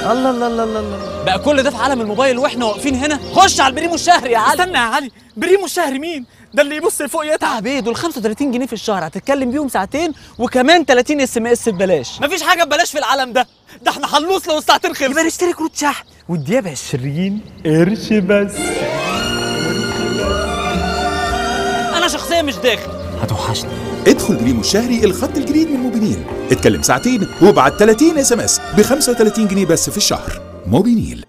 الله الله الله الله الله بقى كل ده في عالم الموبايل واحنا واقفين هنا خش على البريمو الشهري يا علي استنى يا علي بريمو الشهر مين ده اللي يبص لفوق يتعب تعب ايه دول 35 جنيه في الشهر هتتكلم بيهم ساعتين وكمان 30 اس ام اس ببلاش مفيش حاجه ببلاش في العالم ده ده احنا هنلوص لو الساعتين خلصوا يبقى نشتري كروت شحن والدقيقه ب 20 قرش بس انا شخصيا مش داخل هتوحشني ادخل بريمو الشهري الخط الجديد من موبينيل اتكلم ساعتين وابعت 30 اس ام اس ب 35 جنيه بس في الشهر موبينيل